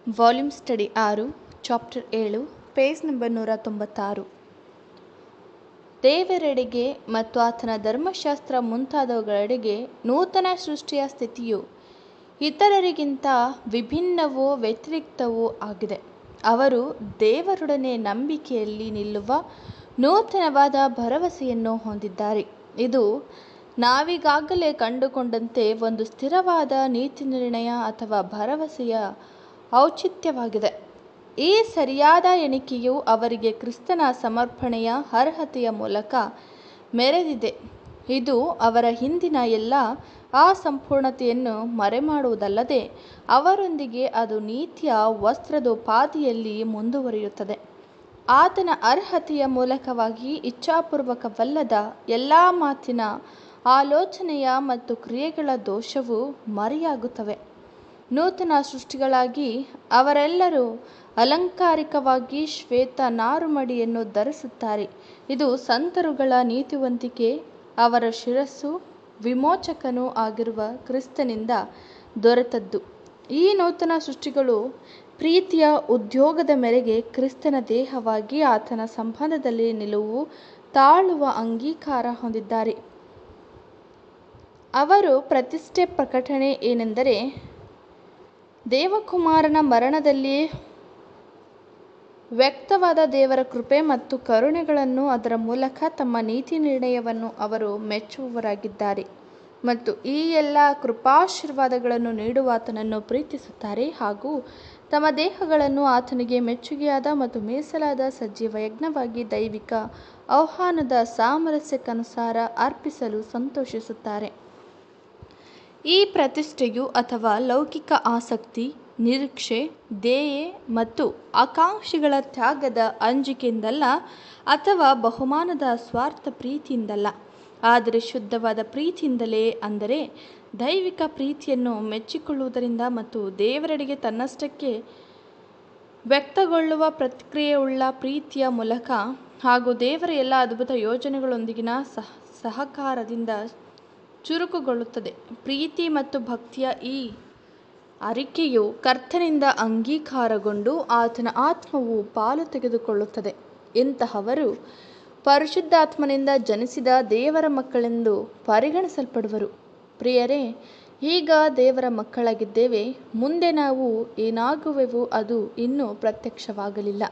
volume study ಆರು chapter ಏಳು page number ನೂರ ತೊಂಬತ್ತಾರು ದೇವರೆಡೆಗೆ ಮತ್ತು ಆತನ ಧರ್ಮಶಾಸ್ತ್ರ ಮುಂತಾದವುಗಳೆಡೆಗೆ ನೂತನ ಸೃಷ್ಟಿಯ ಸ್ಥಿತಿಯು ಇತರರಿಗಿಂತ ವಿಭಿನ್ನವೂ ವ್ಯತಿರಿಕ್ತವೂ ಆಗಿದೆ ಅವರು ದೇವರೊಡನೆ ನಂಬಿಕೆಯಲ್ಲಿ ನಿಲ್ಲುವ ನೂತನವಾದ ಭರವಸೆಯನ್ನು ಹೊಂದಿದ್ದಾರೆ ಇದು ನಾವೀಗಾಗಲೇ ಕಂಡುಕೊಂಡಂತೆ ಒಂದು ಸ್ಥಿರವಾದ ನೀತಿನಿರ್ಣಯ ಅಥವಾ ಭರವಸೆಯ ಔಚಿತ್ಯವಾಗಿದೆ ಈ ಸರಿಯಾದ ಎಣಿಕೆಯು ಅವರಿಗೆ ಕ್ರಿಸ್ತನ ಸಮರ್ಪಣೆಯ ಅರ್ಹತೆಯ ಮೂಲಕ ಮೆರೆದಿದೆ ಇದು ಅವರ ಹಿಂದಿನ ಎಲ್ಲ ಅಸಂಪೂರ್ಣತೆಯನ್ನು ಮರೆಮಾಡುವುದಲ್ಲದೆ ಅವರೊಂದಿಗೆ ಅದು ನೀತಿಯ ವಸ್ತ್ರೋಪಾದಿಯಲ್ಲಿ ಮುಂದುವರಿಯುತ್ತದೆ ಆತನ ಅರ್ಹತೆಯ ಮೂಲಕವಾಗಿ ಇಚ್ಛಾಪೂರ್ವಕವಲ್ಲದ ಎಲ್ಲ ಮಾತಿನ ಆಲೋಚನೆಯ ಮತ್ತು ಕ್ರಿಯೆಗಳ ದೋಷವು ಮರೆಯಾಗುತ್ತವೆ ನೂತನ ಸೃಷ್ಟಿಗಳಾಗಿ ಅವರೆಲ್ಲರೂ ಅಲಂಕಾರಿಕವಾಗಿ ಶ್ವೇತ ನಾರುಮಡಿಯನ್ನು ಧರಿಸುತ್ತಾರೆ ಇದು ಸಂತರುಗಳ ನೀತಿವಂತಿಕೆ ಅವರ ಶಿರಸ್ಸು ವಿಮೋಚಕನೂ ಆಗಿರುವ ಕ್ರಿಸ್ತನಿಂದ ದೊರೆತದ್ದು ಈ ನೂತನ ಸೃಷ್ಟಿಗಳು ಪ್ರೀತಿಯ ಉದ್ಯೋಗದ ಮೇರೆಗೆ ಕ್ರಿಸ್ತನ ದೇಹವಾಗಿ ಆತನ ಸಂಬಂಧದಲ್ಲಿ ನಿಲುವು ತಾಳುವ ಅಂಗೀಕಾರ ಹೊಂದಿದ್ದಾರೆ ಅವರು ಪ್ರತಿಷ್ಠೆ ಪ್ರಕಟಣೆ ಏನೆಂದರೆ ದೇವಕುಮಾರನ ಮರಣದಲ್ಲಿ ವ್ಯಕ್ತವಾದ ದೇವರ ಕೃಪೆ ಮತ್ತು ಕರುಣೆಗಳನ್ನು ಅದರ ಮೂಲಕ ತಮ್ಮ ನೀತಿ ನಿರ್ಣಯವನ್ನು ಅವರು ಮೆಚ್ಚುವವರಾಗಿದ್ದಾರೆ ಮತ್ತು ಈ ಎಲ್ಲ ಕೃಪಾಶೀರ್ವಾದಗಳನ್ನು ನೀಡುವ ಆತನನ್ನು ಪ್ರೀತಿಸುತ್ತಾರೆ ಹಾಗೂ ತಮ್ಮ ದೇಹಗಳನ್ನು ಆತನಿಗೆ ಮೆಚ್ಚುಗೆಯಾದ ಮತ್ತು ಮೀಸಲಾದ ಸಜೀವ ಯಜ್ಞವಾಗಿ ದೈವಿಕ ಆಹ್ವಾನದ ಸಾಮರಸ್ಯಕ್ಕನುಸಾರ ಅರ್ಪಿಸಲು ಸಂತೋಷಿಸುತ್ತಾರೆ ಈ ಪ್ರತಿಷ್ಠೆಯು ಅಥವಾ ಲೌಕಿಕ ಆಸಕ್ತಿ ನಿರೀಕ್ಷೆ ಧ್ಯೇಯ ಮತ್ತು ಆಕಾಂಕ್ಷೆಗಳ ತ್ಯಾಗದ ಅಂಜಿಕೆಯಿಂದಲ್ಲ ಅಥವಾ ಬಹುಮಾನದ ಸ್ವಾರ್ಥ ಪ್ರೀತಿಯಿಂದಲ್ಲ ಆದರೆ ಶುದ್ಧವಾದ ಪ್ರೀತಿಯಿಂದಲೇ ಅಂದರೆ ದೈವಿಕ ಪ್ರೀತಿಯನ್ನು ಮೆಚ್ಚಿಕೊಳ್ಳುವುದರಿಂದ ಮತ್ತು ದೇವರೆಡೆಗೆ ತನ್ನಷ್ಟಕ್ಕೆ ವ್ಯಕ್ತಗೊಳ್ಳುವ ಪ್ರತಿಕ್ರಿಯೆಯುಳ್ಳ ಪ್ರೀತಿಯ ಮೂಲಕ ಹಾಗೂ ದೇವರ ಎಲ್ಲ ಅದ್ಭುತ ಯೋಜನೆಗಳೊಂದಿಗಿನ ಸಹ ಸಹಕಾರದಿಂದ ಚುರುಕುಗೊಳ್ಳುತ್ತದೆ ಪ್ರೀತಿ ಮತ್ತು ಭಕ್ತಿಯ ಈ ಅರಿಕೆಯು ಕರ್ತನಿಂದ ಅಂಗೀಕಾರಗೊಂಡು ಆತನ ಆತ್ಮವು ಪಾಲು ತೆಗೆದುಕೊಳ್ಳುತ್ತದೆ ಇಂತಹವರು ಪರಿಶುದ್ಧಾತ್ಮನಿಂದ ಜನಿಸಿದ ದೇವರ ಮಕ್ಕಳೆಂದು ಪರಿಗಣಿಸಲ್ಪಡುವರು ಪ್ರಿಯರೇ ಈಗ ದೇವರ ಮಕ್ಕಳಾಗಿದ್ದೇವೆ ಮುಂದೆ ನಾವು ಏನಾಗುವೆವು ಅದು ಇನ್ನೂ ಪ್ರತ್ಯಕ್ಷವಾಗಲಿಲ್ಲ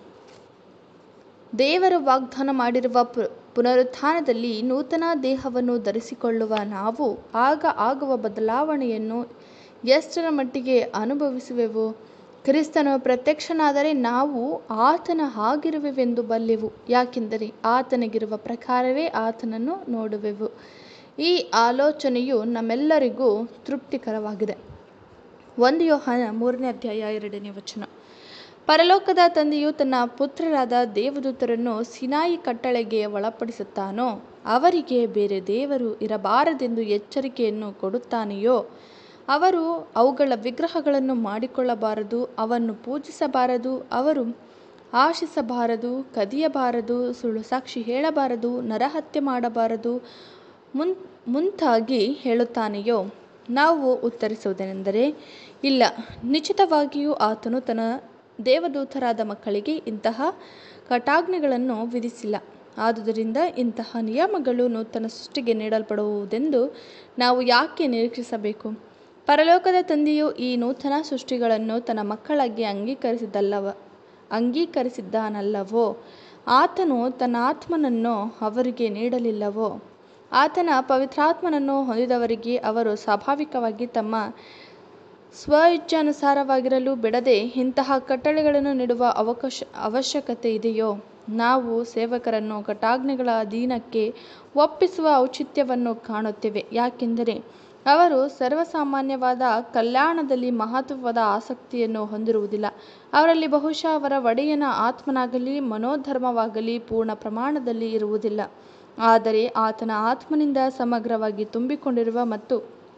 ದೇವರು ವಾಗ್ದಾನ ಮಾಡಿರುವ ಪುನರುತ್ಥಾನದಲ್ಲಿ ನೂತನ ದೇಹವನ್ನು ಧರಿಸಿಕೊಳ್ಳುವ ನಾವು ಆಗ ಆಗುವ ಬದಲಾವಣೆಯನ್ನು ಎಷ್ಟರ ಮಟ್ಟಿಗೆ ಅನುಭವಿಸುವೆವು ಕ್ರಿಸ್ತನು ಪ್ರತ್ಯಕ್ಷನಾದರೆ ನಾವು ಆತನ ಹಾಗಿರುವೆವೆಂದು ಬಲ್ಲೆವು ಯಾಕೆಂದರೆ ಆತನಿಗಿರುವ ಪ್ರಕಾರವೇ ಆತನನ್ನು ನೋಡುವೆವು ಈ ಆಲೋಚನೆಯು ನಮ್ಮೆಲ್ಲರಿಗೂ ತೃಪ್ತಿಕರವಾಗಿದೆ ಒಂದು ಯೋಹಾನ ಮೂರನೇ ಅಧ್ಯಾಯ ಎರಡನೇ ವಚನ ಪರಲೋಕದ ತಂದೆಯು ತನ್ನ ಪುತ್ರರಾದ ದೇವದೂತರನ್ನು ಸಿನಾಯಿ ಕಟ್ಟಳೆಗೆ ಒಳಪಡಿಸುತ್ತಾನೋ ಅವರಿಗೆ ಬೇರೆ ದೇವರು ಇರಬಾರದೆಂದು ಎಚ್ಚರಿಕೆಯನ್ನು ಕೊಡುತ್ತಾನೆಯೋ ಅವರು ಅವುಗಳ ವಿಗ್ರಹಗಳನ್ನು ಮಾಡಿಕೊಳ್ಳಬಾರದು ಅವನ್ನು ಪೂಜಿಸಬಾರದು ಅವರು ಆಶಿಸಬಾರದು ಕದಿಯಬಾರದು ಸುಳ್ಳು ಸಾಕ್ಷಿ ಹೇಳಬಾರದು ನರಹತ್ಯೆ ಮಾಡಬಾರದು ಮುನ್ ಮುಂತಾಗಿ ಹೇಳುತ್ತಾನೆಯೋ ನಾವು ಉತ್ತರಿಸುವುದೇನೆಂದರೆ ಇಲ್ಲ ನಿಶ್ಚಿತವಾಗಿಯೂ ಆತನು ತನ್ನ ದೇವದೂತರಾದ ಮಕ್ಕಳಿಗೆ ಇಂತಹ ಕಟಾಜ್ಞೆಗಳನ್ನು ವಿಧಿಸಿಲ್ಲ ಆದುದರಿಂದ ಇಂತಹ ನಿಯಮಗಳು ನೂತನ ಸೃಷ್ಟಿಗೆ ನೀಡಲ್ಪಡುವುದೆಂದು ನಾವು ಯಾಕೆ ನಿರೀಕ್ಷಿಸಬೇಕು ಪರಲೋಕದ ತಂದೆಯು ಈ ನೂತನ ಸೃಷ್ಟಿಗಳನ್ನು ತನ್ನ ಮಕ್ಕಳಾಗಿ ಅಂಗೀಕರಿಸಿದ್ದಲ್ಲವ ಅಂಗೀಕರಿಸಿದ್ದಾನಲ್ಲವೋ ಆತನು ತನ್ನ ಆತ್ಮನನ್ನು ಅವರಿಗೆ ನೀಡಲಿಲ್ಲವೋ ಆತನ ಪವಿತ್ರಾತ್ಮನನ್ನು ಹೊಂದಿದವರಿಗೆ ಅವರು ಸ್ವಾಭಾವಿಕವಾಗಿ ತಮ್ಮ ಸ್ವ ಇಚ್ಛಾನುಸಾರವಾಗಿರಲು ಬಿಡದೆ ಇಂತಹ ಕಟ್ಟಳೆಗಳನ್ನು ನೀಡುವ ಅವಕಾಶ ಅವಶ್ಯಕತೆ ಇದೆಯೋ ನಾವು ಸೇವಕರನ್ನು ಕಟಾಜ್ಞೆಗಳ ಅಧೀನಕ್ಕೆ ಒಪ್ಪಿಸುವ ಔಚಿತ್ಯವನ್ನು ಕಾಣುತ್ತೇವೆ ಯಾಕೆಂದರೆ ಅವರು ಸರ್ವಸಾಮಾನ್ಯವಾದ ಕಲ್ಯಾಣದಲ್ಲಿ ಮಹತ್ವವಾದ ಆಸಕ್ತಿಯನ್ನು ಹೊಂದಿರುವುದಿಲ್ಲ ಅವರಲ್ಲಿ ಬಹುಶಃ ಅವರ ಒಡೆಯನ ಆತ್ಮನಾಗಲಿ ಮನೋಧರ್ಮವಾಗಲಿ ಪೂರ್ಣ ಪ್ರಮಾಣದಲ್ಲಿ ಇರುವುದಿಲ್ಲ ಆದರೆ ಆತನ ಆತ್ಮನಿಂದ ಸಮಗ್ರವಾಗಿ ತುಂಬಿಕೊಂಡಿರುವ ಮತ್ತು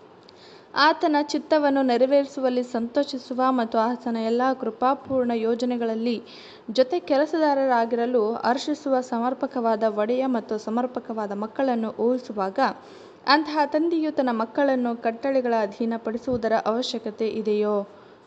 ಆತನ ಚಿತ್ತವನ್ನು ನೆರವೇರಿಸುವಲ್ಲಿ ಸಂತೋಷಿಸುವ ಮತ್ತು ಆತನ ಎಲ್ಲ ಕೃಪಾಪೂರ್ಣ ಯೋಜನೆಗಳಲ್ಲಿ ಜೊತೆ ಕೆಲಸಗಾರರಾಗಿರಲು ಹರ್ಷಿಸುವ ಸಮರ್ಪಕವಾದ ಒಡೆಯ ಮತ್ತು ಸಮರ್ಪಕವಾದ ಮಕ್ಕಳನ್ನು ಊಹಿಸುವಾಗ ಅಂತಹ ತಂದೆಯು ತನ್ನ ಮಕ್ಕಳನ್ನು ಕಟ್ಟಳೆಗಳ ಅಧೀನಪಡಿಸುವುದರ ಅವಶ್ಯಕತೆ ಇದೆಯೋ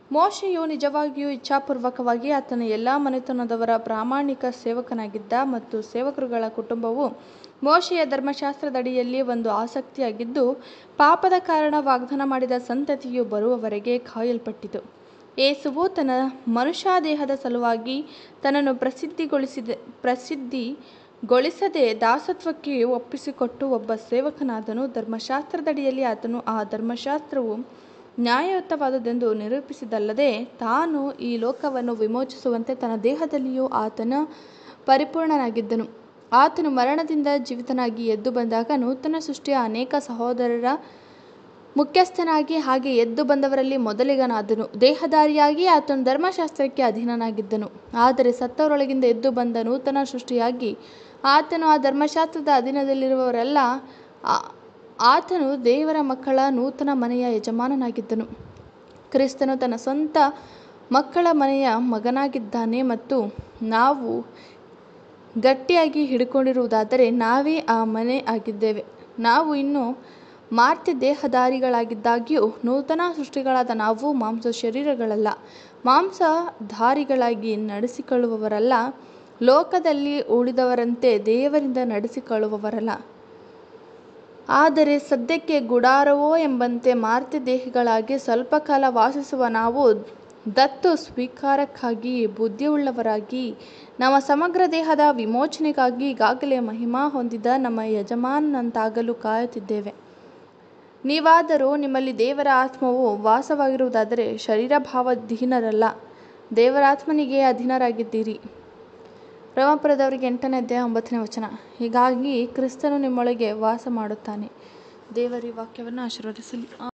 ಮೋಶೆಯು ನಿಜವಾಗಿಯೂ ಇಚ್ಛಾಪೂರ್ವಕವಾಗಿ ಆತನ ಎಲ್ಲ ಮನೆತನದವರ ಪ್ರಾಮಾಣಿಕ ಸೇವಕನಾಗಿದ್ದ ಮತ್ತು ಸೇವಕರುಗಳ ಕುಟುಂಬವು ಮೋಶೆಯ ಧರ್ಮಶಾಸ್ತ್ರದಡಿಯಲ್ಲಿ ಒಂದು ಆಸಕ್ತಿಯಾಗಿದ್ದು ಪಾಪದ ಕಾರಣ ವಾಗ್ದಾನ ಮಾಡಿದ ಸಂತತಿಯು ಬರುವವರೆಗೆ ಕಾಯಲ್ಪಟ್ಟಿತು ಯೇಸುವು ತನ್ನ ಮನುಷ್ಯದೇಹದ ಸಲುವಾಗಿ ತನ್ನನ್ನು ಪ್ರಸಿದ್ಧಿಗೊಳಿಸಿದ ಪ್ರಸಿದ್ಧಿಗೊಳಿಸದೆ ದಾಸತ್ವಕ್ಕೆ ಒಪ್ಪಿಸಿಕೊಟ್ಟು ಒಬ್ಬ ಸೇವಕನಾದನು ಧರ್ಮಶಾಸ್ತ್ರದಡಿಯಲ್ಲಿ ಆತನು ಆ ಧರ್ಮಶಾಸ್ತ್ರವು ನ್ಯಾಯಯುತವಾದುದೆಂದು ನಿರೂಪಿಸಿದ್ದಲ್ಲದೆ ತಾನು ಈ ಲೋಕವನ್ನು ವಿಮೋಚಿಸುವಂತೆ ತನ್ನ ದೇಹದಲ್ಲಿಯೂ ಆತನು ಪರಿಪೂರ್ಣನಾಗಿದ್ದನು ಆತನು ಮರಣದಿಂದ ಜೀವಿತನಾಗಿ ಎದ್ದು ಬಂದಾಗ ನೂತನ ಸೃಷ್ಟಿಯ ಅನೇಕ ಸಹೋದರರ ಮುಖ್ಯಸ್ಥನಾಗಿ ಹಾಗೆ ಎದ್ದು ಬಂದವರಲ್ಲಿ ಮೊದಲಿಗನಾದನು ದೇಹಧಾರಿಯಾಗಿ ಆತನು ಧರ್ಮಶಾಸ್ತ್ರಕ್ಕೆ ಅಧೀನನಾಗಿದ್ದನು ಆದರೆ ಸತ್ತವರೊಳಗಿಂದ ಎದ್ದು ಬಂದ ನೂತನ ಸೃಷ್ಟಿಯಾಗಿ ಆತನು ಆ ಧರ್ಮಶಾಸ್ತ್ರದ ಅಧೀನದಲ್ಲಿರುವವರಲ್ಲ ಆತನು ದೇವರ ಮಕ್ಕಳ ನೂತನ ಮನೆಯ ಯಜಮಾನನಾಗಿದ್ದನು ಕ್ರಿಸ್ತನು ತನ್ನ ಸ್ವಂತ ಮಕ್ಕಳ ಮನೆಯ ಮಗನಾಗಿದ್ದಾನೆ ಮತ್ತು ನಾವು ಗಟ್ಟಿಯಾಗಿ ಹಿಡಿಕೊಂಡಿರುವುದಾದರೆ ನಾವೇ ಆ ಮನೆ ಆಗಿದ್ದೇವೆ ನಾವು ಇನ್ನೂ ಮಾರ್ತ್ಯ ದೇಹಧಾರಿಗಳಾಗಿದ್ದಾಗ್ಯೂ ನೂತನ ಸೃಷ್ಟಿಗಳಾದ ನಾವು ಮಾಂಸ ಶರೀರಗಳಲ್ಲ ಮಾಂಸಧಾರಿಗಳಾಗಿ ನಡೆಸಿಕೊಳ್ಳುವವರಲ್ಲ ಲೋಕದಲ್ಲಿ ಉಳಿದವರಂತೆ ದೇವರಿಂದ ನಡೆಸಿಕೊಳ್ಳುವವರಲ್ಲ ಆದರೆ ಸದ್ಯಕ್ಕೆ ಗುಡಾರವೋ ಎಂಬಂತೆ ಮಾರ್ತ್ಯ ದೇಹಿಗಳಾಗಿ ಸ್ವಲ್ಪ ಕಾಲ ವಾಸಿಸುವ ನಾವು ದತ್ತು ಸ್ವೀಕಾರಕ್ಕಾಗಿ ಬುದ್ಧಿಯುಳ್ಳವರಾಗಿ ನಮ್ಮ ಸಮಗ್ರ ದೇಹದ ವಿಮೋಚನೆಗಾಗಿ ಈಗಾಗಲೇ ಮಹಿಮಾ ಹೊಂದಿದ ನಮ್ಮ ಯಜಮಾನನಂತಾಗಲು ಕಾಯುತ್ತಿದ್ದೇವೆ ನೀವಾದರೋ ನಿಮ್ಮಲ್ಲಿ ದೇವರ ಆತ್ಮವು ವಾಸವಾಗಿರುವುದಾದರೆ ಶರೀರಭಾವಾಧೀನರಲ್ಲ ದೇವರಾತ್ಮನಿಗೆ ಅಧೀನರಾಗಿದ್ದೀರಿ ರೋಮಾಪುರದವರಿಗೆ ಎಂಟನೇ ಅಧ್ಯಾಯ ಒಂಬತ್ತನೇ ವಚನ ಹೀಗಾಗಿ ಕ್ರಿಸ್ತನು ನಿಮ್ಮೊಳಗೆ ವಾಸ ಮಾಡುತ್ತಾನೆ ದೇವರ ಈ ವಾಕ್ಯವನ್ನು ಆಶೀರ್ವದಿಸಲಿ